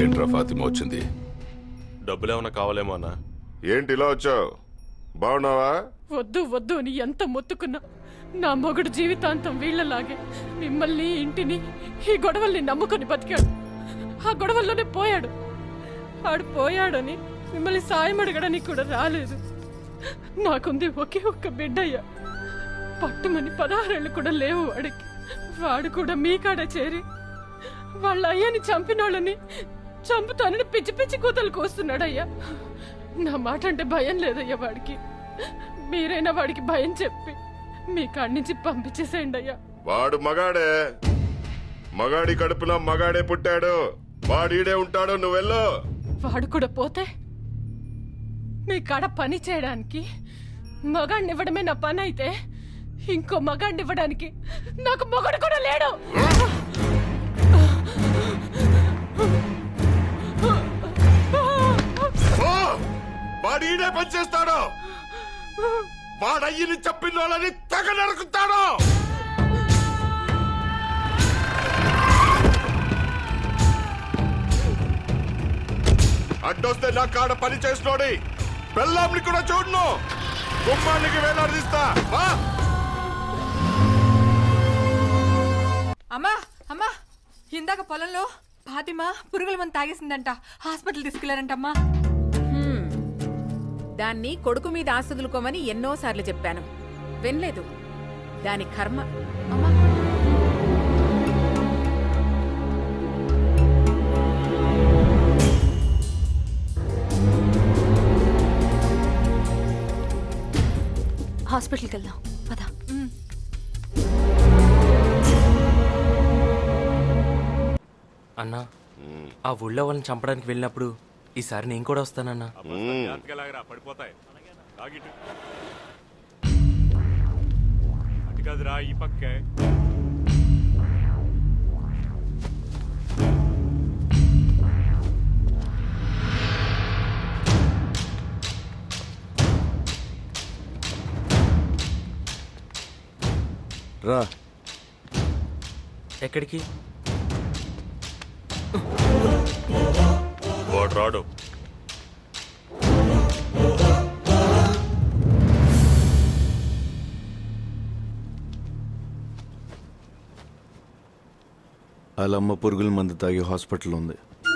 ఏంట్రా ఫాతిమా వచ్చింది డబ్బులు ఏమైనా కావాలేమో అన్నా ఏంటి ఇలా వచ్చావు బాగున్నావా వద్దు వద్దు అని ఎంత మొత్తుకున్నా నా మొగుడు జీవితాంతం వీళ్ళలాగే మిమ్మల్ని ఇంటిని ఈ గొడవల్ని నమ్ముకొని బతికాడు ఆ గొడవల్లోనే పోయాడు ఆడు పోయాడని మిమ్మల్ని సాయం అడగడానికి కూడా రాలేదు నాకుంది ఒకే ఒక్క బిడ్డయ్య పట్టుమని పదహారేళ్ళు కూడా లేవు వాడికి వాడు కూడా మీ కాడ చేరి వాళ్ళ అయ్యని చంపినోళ్ళని చంపుతానని పిచ్చి పిచ్చి కూతలు కోస్తున్నాడయ్యా నా మాట అంటే భయం లేదయ్యా వాడికి మీరైనా వాడికి భయం చెప్పి మీ కాడి నుంచి పంపించేసేయండి అయ్యా వాడు మగాడే మగాడి కడుపున మగాడే పుట్టాడు వాడీడే ఉంటాడు నువ్వెళ్ళు వాడు కూడా పోతే మీ కాడ పని చేయడానికి మగాడిని ఇవ్వడమే నా పని అయితే ఇంకో మగాడిని ఇవ్వడానికి నాకు మొగడు కూడా లేడు ఓ! వాడీడే పనిచేస్తాడు వాడయ్యని చంపిన వాళ్ళని తెగ నరుకుతాడు అడ్డొస్తే నా కాడ పని చేసినోడి బెల్లాంని కూడా చూడను గుమ్మానికి వేలాడదీస్తా వా అమ్మా అమ్మా ఇందాక పొలంలో ఫాతిమా పురుగుల మంది తాగేసిందంట హాస్పిటల్ తీసుకెళ్లారంటమ్మా హ్మ్. దాన్ని కొడుకు మీద ఆస్తుదులుకోమని ఎన్నోసార్లు చెప్పాను వినలేదు దాని కర్మ అమ్మా హాస్పిటల్కి వెళ్దాం పద అన్నా ఆ ఊళ్ళో వాళ్ళని చంపడానికి వెళ్ళినప్పుడు ఈసారి నేను కూడా వస్తానన్నా జాగ్రత్తగా లాగరా పడిపోతాయి లాగిట్టు అటు కాదురా ఈ పక్కే రా ఎక్కడికి వాడు రాడు వాళ్ళ అమ్మ పురుగుల మందు తాగి హాస్పిటల్ ఉంది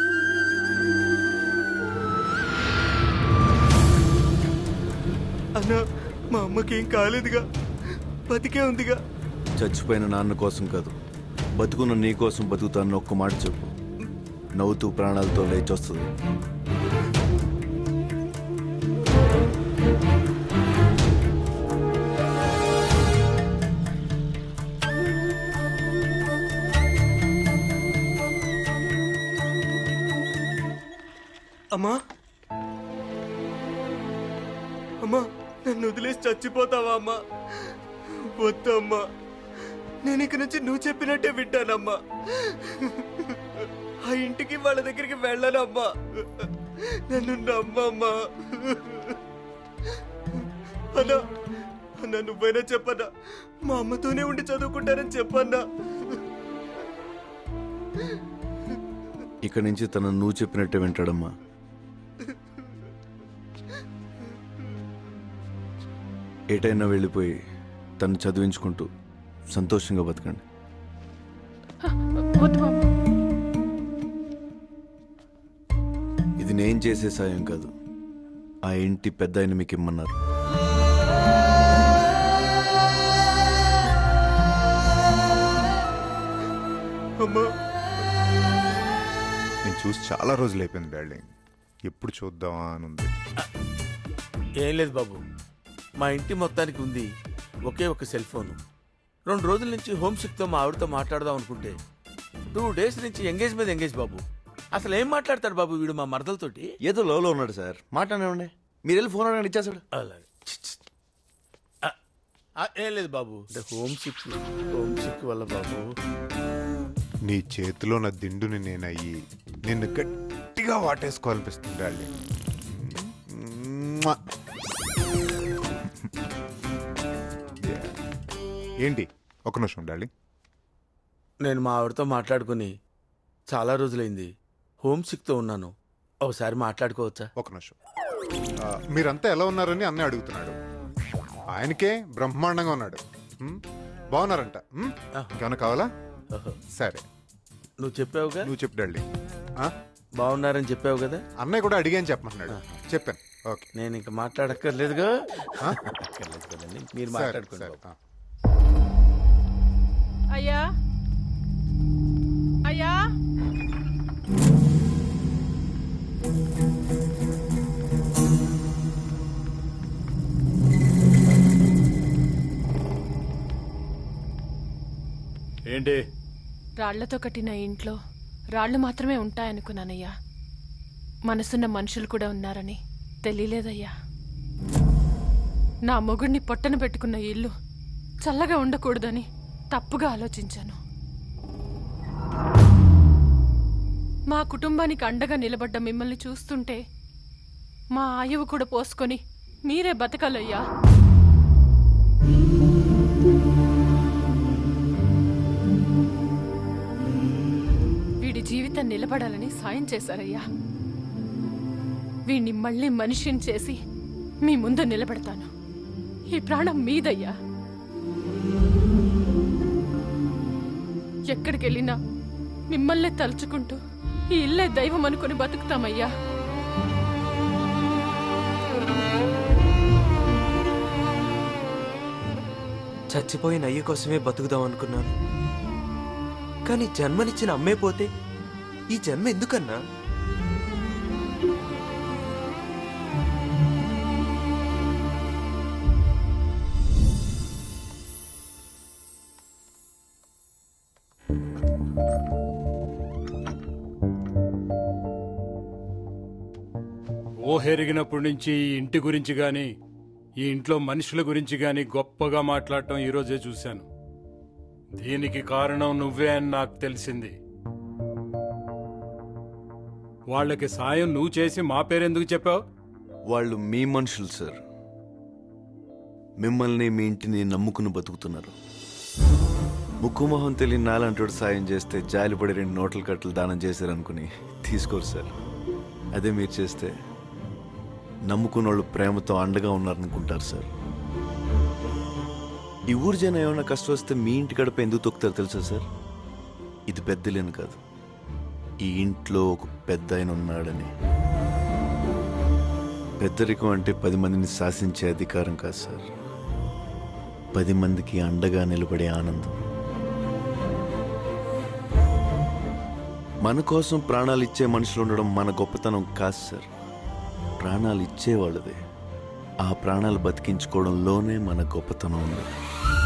అన్నా మా అమ్మకి ఏం కాలేదుగా బతికే ఉందిగా చచ్చిపోయిన నాన్న కోసం కాదు బతుకున్న నీ కోసం బతుకుతాను ఒక్క మాట చెప్పు నవ్వుతూ ప్రాణాలతో లేచొస్తుంది అమ్మా అమ్మా నన్ను వదిలేసి చచ్చిపోతావా అమ్మా వద్దమ్మా నేను ఇక నుంచి నువ్వు చెప్పినట్టే వింటానమ్మా ఆ ఇంటికి వాళ్ళ దగ్గరికి వెళ్ళనమ్మా నన్ను నమ్మమ్మా అన్నా అన్నా నువ్వైనా చెప్పన్నా మా అమ్మతోనే ఉండి చదువుకుంటానని చెప్పన్నా ఇక్కడి నుంచి తన నువ్వు చెప్పినట్టే వింటాడమ్మా ఏటైనా వెళ్ళిపోయి తను చదివించుకుంటూ సంతోషంగా బతకండి వద్దు బాబు ఇది నేను చేసే సాయం కాదు ఆ ఇంటి పెద్ద ఆయన మీకు ఇమ్మన్నారు అమ్మా నేను చూసి చాలా రోజులు అయిపోయింది డార్లింగ్ ఎప్పుడు చూద్దామా అని ఉంది ఏం లేదు బాబు మా ఇంటి మొత్తానికి ఉంది ఒకే ఒక సెల్ ఫోను రెండు రోజుల నుంచి హోమ్ సిక్తో మా ఆవిడతో మాట్లాడదాం అనుకుంటే టూ డేస్ నుంచి ఎంగేజ్ మీద ఎంగేజ్ బాబు అసలు ఏం మాట్లాడతాడు బాబు వీడు మా మరదలతోటి ఏదో లోలో ఉన్నాడు సార్ మాట్లాడండి మీరు వెళ్ళి ఫోన్ అడగండి ఇచ్చేసాడు అలాగే ఛ్, ఛ్. ఆ, ఆ, ఏం లేదు బాబు అంటే హోమ్ సిక్ హోమ్ సిక్ వల్ల బాబు నీ చేతిలో నా దిండుని నేను అయ్యి నిన్ను గట్టిగా వాటేసుకోవాలనిపిస్తుంది డార్లింగ్ మ్వా. Yeah. ఏంటి ఒక నిమిషం డార్లింగ్ నేను మా ఆవిడతో మాట్లాడుకుని చాలా రోజులైంది హోమ్ సిక్తో ఉన్నాను ఒకసారి మాట్లాడుకోవచ్చా ఒక నిమిషం ఆ, మీరంతా ఎలా ఉన్నారని అన్నయ్య అడుగుతున్నాడు ఆయనకే బ్రహ్మాండంగా ఉన్నాడు ఉమ్, బాగున్నారంట ఉమ్, ఇంకేమైనా కావాలా సరే నువ్వు చెప్పావుగా నువ్వు చెప్పు డాడీ ఆ? బాగున్నారని చెప్పావు కదా అన్నయ్య కూడా అడిగాని చెప్పమంటున్నాడు చెప్పాను ఓకే నేను ఇంకా మాట్లాడక్కర్లేదుగా ఆ? అక్కర్లేదు కదండి మీరు సరే, మాట్లాడుకోండి సరే, బాబు. ఆ. అయ్యా అయ్యా ఏంటి రాళ్లతో కట్టిన ఇంట్లో రాళ్లు మాత్రమే ఉంటాయనుకున్నానయ్యా మనసున్న మనుషులు కూడా ఉన్నారని తెలియలేదయ్యా నా మొగుడిని పొట్టన పెట్టుకున్న ఈ ఇల్లు చల్లగా ఉండకూడదని తప్పుగా ఆలోచించాను మా కుటుంబానికి అండగా నిలబడ్డ మిమ్మల్ని చూస్తుంటే మా ఆయువు కూడా పోసుకొని మీరే బతకాలయ్యా వీడి జీవితం నిలబడాలని సాయం చేశారయ్యా వీణ్ణి మళ్ళీ మనిషిని చేసి మీ ముందు నిలబెడతాను ఈ ప్రాణం మీదయ్యా ఎక్కడికి వెళ్ళినా మిమ్మల్నే తలుచుకుంటూ ఈ ఇల్లే దైవం అనుకుని బతుకుతామయ్యా చచ్చిపోయిన అయ్య కోసమే బతుకుదాం అనుకున్నాను కానీ జన్మనిచ్చిన అమ్మే పోతే ఈ జన్మ ఎందుకన్నా ఊహెరిగినప్పటి నుంచి ఈ ఇంటి గురించి గాని ఈ ఇంట్లో మనుషుల గురించి గాని గొప్పగా మాట్లాడటం ఈరోజే చూశాను దీనికి కారణం నువ్వే అని నాకు తెలిసింది వాళ్ళకి సాయం నువ్వు చేసి మా పేరెందుకు చెప్పావు వాళ్ళు మీ మనుషులు సార్ మిమ్మల్ని మీ ఇంటిని నమ్ముకుని బతుకుతున్నారు ముక్కుమొహం తెలియని నాలంటోడు సాయం చేస్తే జాలిపడి రెండు నోట్ల కట్టలు దానం చేశారనుకుని తీసుకోరు సార్ అదే మీరు చేస్తే నమ్ముకున్న వాళ్ళు ప్రేమతో అండగా ఉన్నారనుకుంటారు సార్ ఈ ఊరు జనం ఏమైనా కష్టం వస్తే మీ ఇంటి గడప ఎందుకు తొక్కుతారు తెలుసా సార్ ఇది పెద్దలేను కాదు ఈ ఇంట్లో ఒక పెద్ద ఆయన ఉన్నాడని పెద్దరికం అంటే పది మందిని శాసించే అధికారం కాదు సార్ పది మందికి అండగా నిలబడే ఆనందం మన కోసం ప్రాణాలు ఇచ్చే మనుషులు ఉండడం మన గొప్పతనం కాదు సార్ ప్రాణాలు ఇచ్చేవాళ్ళదే ఆ ప్రాణాలు బతికించుకోవడంలోనే మన గొప్పతనం ఉంది